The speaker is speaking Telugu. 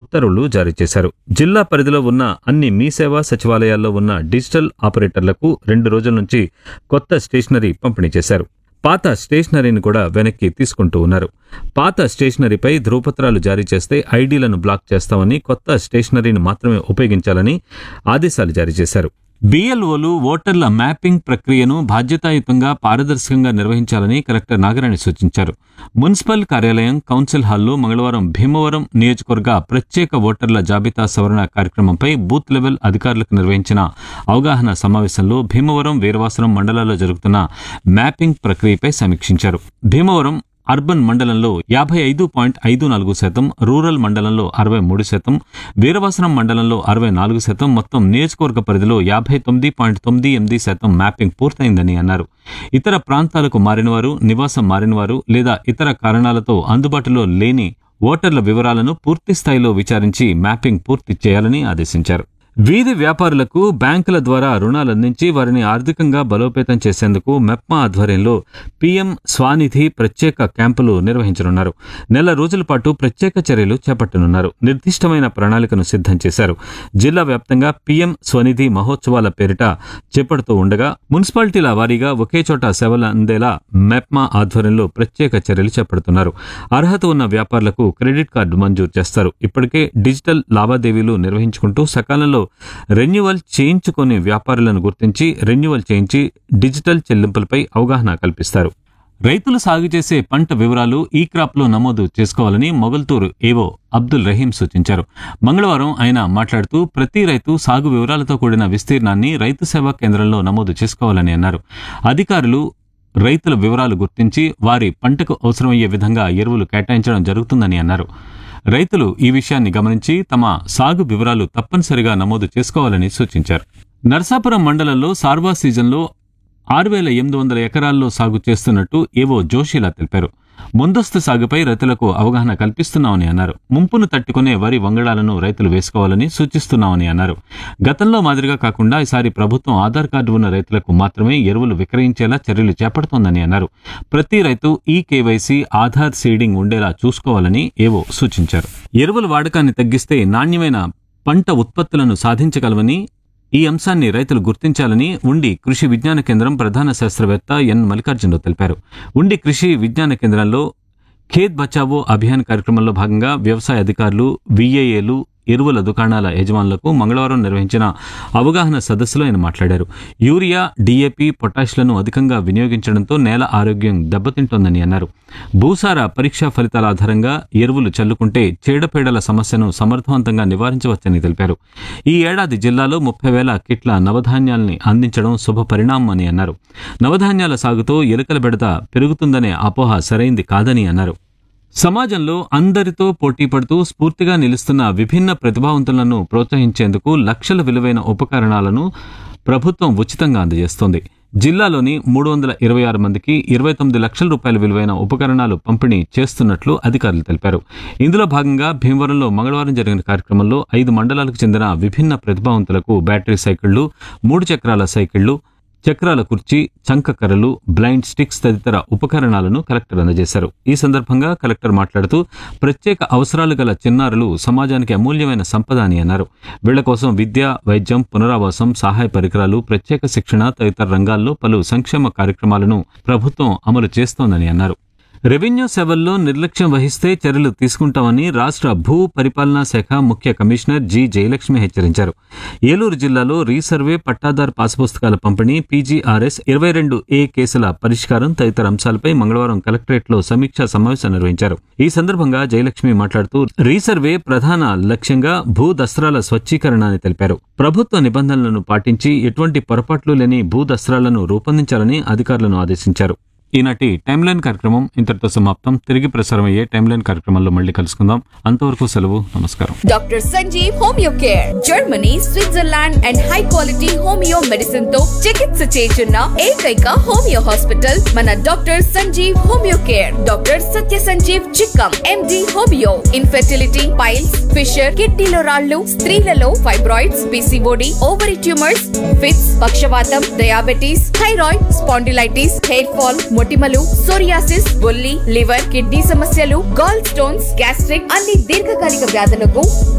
ఉత్తర్వులు జారీ చేశారు జిల్లా పరిధిలో ఉన్న అన్ని మీ సేవా సచివాలయాల్లో ఉన్న డిజిటల్ ఆపరేటర్లకు రెండు రోజుల నుంచి కొత్త స్టేషనరీ పంపిణీ చేశారు పాత స్టేషనరీని కూడా వెనక్కి తీసుకుంటూ ఉన్నారు పాత స్టేషనరీపై ధృవపత్రాలు జారీ చేస్తే ఐడీలను బ్లాక్ చేస్తామని కొత్త స్టేషనరీని మాత్రమే ఉపయోగించాలని ఆదేశాలు జారీ చేశారు బిఎల్ఓలు ఓటర్ల మ్యాపింగ్ ప్రక్రియను బాధ్యతాయుతంగా పారదర్శకంగా నిర్వహించాలని కలెక్టర్ నాగరాణి సూచించారు మున్సిపల్ కార్యాలయం కౌన్సిల్ హాల్లో మంగళవారం భీమవరం నియోజకవర్గ ప్రత్యేక ఓటర్ల జాబితా సవరణ కార్యక్రమంపై బూత్ లెవెల్ అధికారులకు నిర్వహించిన అవగాహన సమావేశంలో భీమవరం వీరవాసరం మండలాల్లో జరుగుతున్న మ్యాపింగ్ ప్రక్రియపై సమీక్షించారు భీమవరం అర్బన్ మండలంలో యాభై ఐదు పాయింట్ ఐదు నాలుగు శాతం రూరల్ మండలంలో అరవై మూడు శాతం వీరవాసనం మండలంలో అరవై నాలుగు శాతం మొత్తం నియోజకవర్గ పరిధిలో యాభై తొమ్మిది పాయింట్ తొమ్మిది ఎనిమిది శాతం మ్యాపింగ్ పూర్తయిందని అన్నారు ఇతర ప్రాంతాలకు మారినవారు నివాసం మారినవారు లేదా ఇతర కారణాలతో అందుబాటులో లేని ఓటర్ల వివరాలను పూర్తి స్థాయిలో విచారించి మ్యాపింగ్ పూర్తి చేయాలని ఆదేశించారు వీధి వ్యాపారులకు బ్యాంకుల ద్వారా రుణాలు అందించి వారిని ఆర్థికంగా బలోపేతం చేసేందుకు మెప్మా ఆధ్వర్యంలో పీఎం స్వానిధి ప్రత్యేక క్యాంపులు నిర్వహించనున్నారు నెల రోజుల పాటు ప్రత్యేక చర్యలు చేపట్టనున్నారు నిర్దిష్టమైన ప్రణాళికను సిద్ధం చేశారు జిల్లా వ్యాప్తంగా పీఎం స్వనిధి మహోత్సవాల పేరిట చేపడుతూ ఉండగా మున్సిపాలిటీల వారీగా ఒకే చోట సేవలు అందేలా మెప్మా ఆధ్వర్యంలో ప్రత్యేక చర్యలు చేపడుతున్నారు అర్హత ఉన్న వ్యాపారులకు క్రెడిట్ కార్డు మంజూరు చేస్తారు ఇప్పటికే డిజిటల్ లావాదేవీలు నిర్వహించుకుంటూ సకాలంలో రెన్యువల్ చేయించుకునే వ్యాపారులను గుర్తించి రెన్యువల్ చేయించి డిజిటల్ చెల్లింపులపై అవగాహన కల్పిస్తారు రైతులు సాగు చేసే పంట వివరాలు ఈ క్రాప్లో నమోదు చేసుకోవాలని మొగల్తూరు ఏవో అబ్దుల్ రహీం సూచించారు మంగళవారం ఆయన మాట్లాడుతూ ప్రతి రైతు సాగు వివరాలతో కూడిన విస్తీర్ణాన్ని రైతు సేవా కేంద్రంలో నమోదు చేసుకోవాలని అన్నారు అధికారులు రైతుల వివరాలు గుర్తించి వారి పంటకు అవసరమయ్యే విధంగా ఎరువులు కేటాయించడం జరుగుతుందని అన్నారు రైతులు ఈ విషయాన్ని గమనించి తమ సాగు వివరాలు తప్పనిసరిగా నమోదు చేసుకోవాలని సూచించారు నర్సాపురం మండలంలో సార్వా సీజన్లో ఆరు వేల ఎనిమిది వందల ఎకరాల్లో సాగు చేస్తున్నట్టు ఏవో జోషిలా తెలిపారు ముందస్తు సాగుపై రైతులకు అవగాహన కల్పిస్తున్నామని అన్నారు ముంపును తట్టుకునే వరి వంగడాలను రైతులు వేసుకోవాలని సూచిస్తున్నామని అన్నారు గతంలో మాదిరిగా కాకుండా ఈసారి ప్రభుత్వం ఆధార్ కార్డు ఉన్న రైతులకు మాత్రమే ఎరువులు విక్రయించేలా చర్యలు చేపడుతోందని అన్నారు ప్రతి రైతు ఈ కేవైసీ ఆధార్ సీడింగ్ ఉండేలా చూసుకోవాలని ఏవో సూచించారు ఎరువుల వాడకాన్ని తగ్గిస్తే నాణ్యమైన పంట ఉత్పత్తులను సాధించగలవని ఈ అంశాన్ని రైతులు గుర్తించాలని ఉండి కృషి విజ్ఞాన కేంద్రం ప్రధాన శాస్త్రవేత్త ఎన్ మల్లికార్జునరావు తెలిపారు ఉండి కృషి విజ్ఞాన కేంద్రంలో ఖేత్ బచావో అభియాన్ కార్యక్రమంలో భాగంగా వ్యవసాయ అధికారులు విఏఏలు ఎరువుల దుకాణాల యజమానులకు మంగళవారం నిర్వహించిన అవగాహన సదస్సులో ఆయన మాట్లాడారు యూరియా డీఏపీ పొటాష్లను అధికంగా వినియోగించడంతో నేల ఆరోగ్యం దెబ్బతింటోందని అన్నారు భూసార పరీక్షా ఫలితాల ఆధారంగా ఎరువులు చల్లుకుంటే చీడపీడల సమస్యను సమర్థవంతంగా నివారించవచ్చని తెలిపారు ఈ ఏడాది జిల్లాలో ముప్పై వేల కిట్ల నవధాన్యాల్ని అందించడం శుభ పరిణామం అని అన్నారు నవధాన్యాల సాగుతో ఎలుకల బెడద పెరుగుతుందనే అపోహ సరైంది కాదని అన్నారు సమాజంలో అందరితో పోటీ పడుతూ స్ఫూర్తిగా నిలుస్తున్న విభిన్న ప్రతిభావంతులను ప్రోత్సహించేందుకు లక్షల విలువైన ఉపకరణాలను ప్రభుత్వం ఉచితంగా అందజేస్తోంది జిల్లాలోని మూడు వందల ఇరవై ఆరు మందికి ఇరవై తొమ్మిది లక్షల రూపాయల విలువైన ఉపకరణాలు పంపిణీ చేస్తున్నట్లు అధికారులు తెలిపారు ఇందులో భాగంగా భీమవరంలో మంగళవారం జరిగిన కార్యక్రమంలో ఐదు మండలాలకు చెందిన విభిన్న ప్రతిభావంతులకు బ్యాటరీ సైకిళ్లు మూడు చక్రాల సైకిళ్లు చక్రాల కుర్చీ చంక కర్రలు బ్లైండ్ స్టిక్స్ తదితర ఉపకరణాలను కలెక్టర్ అందజేశారు ఈ సందర్భంగా కలెక్టర్ మాట్లాడుతూ ప్రత్యేక అవసరాలు గల చిన్నారులు సమాజానికి అమూల్యమైన సంపద అని అన్నారు వీళ్ల కోసం విద్య వైద్యం పునరావాసం సహాయ పరికరాలు ప్రత్యేక శిక్షణ తదితర రంగాల్లో పలు సంక్షేమ కార్యక్రమాలను ప్రభుత్వం అమలు చేస్తోందని అన్నారు రెవెన్యూ సేవల్లో నిర్లక్ష్యం వహిస్తే చర్యలు తీసుకుంటామని రాష్ట్ర భూ పరిపాలనా శాఖ ముఖ్య కమిషనర్ జి జయలక్ష్మి హెచ్చరించారు ఏలూరు జిల్లాలో రీసర్వే పట్టాదార్ పాస్ పుస్తకాల పంపిణీ పీజీఆర్ఎస్ ఇరవై రెండు ఏ కేసుల పరిష్కారం తదితర అంశాలపై మంగళవారం కలెక్టరేట్లో సమీక్షా సమావేశం నిర్వహించారు ఈ సందర్భంగా జయలక్ష్మి మాట్లాడుతూ రీసర్వే ప్రధాన లక్ష్యంగా భూ దస్త్రాల స్వచ్ఛీకరణ అని తెలిపారు ప్రభుత్వ నిబంధనలను పాటించి ఎటువంటి పొరపాట్లు లేని భూ దస్త్రాలను రూపొందించాలని అధికారులను ఆదేశించారు ఈనాటి టైమ్ లైన్ కార్యక్రమం ఇంతటితో సమాప్తం తిరిగి ప్రసారం అయ్యే టైమ్ లైన్ కార్యక్రమంలో మళ్ళీ కలుసుకుందాం అంతవరకు సెలవు నమస్కారం doctor Sanjeev homeo care Germany Switzerland and high quality homeo medicine తో చికిత్స చేయుచున్న ఏకైక హోమియో హాస్పిటల్ మన doctor Sanjeev homeo care doctor Satya Sanjeev Chikkam MD homeo infertility piles fissure కిడ్నీలో రాళ్లు స్త్రీలలో fibroids PCOD ovary tumours fits పక్షవాతం diabetes thyroid spondylitis hair fall మొటిమలు సోరియాసిస్ బొల్లి లివర్ కిడ్నీ సమస్యలు గాల్ స్టోన్స్ గ్యాస్ట్రిక్ అన్ని దీర్ఘకాలిక వ్యాధులకు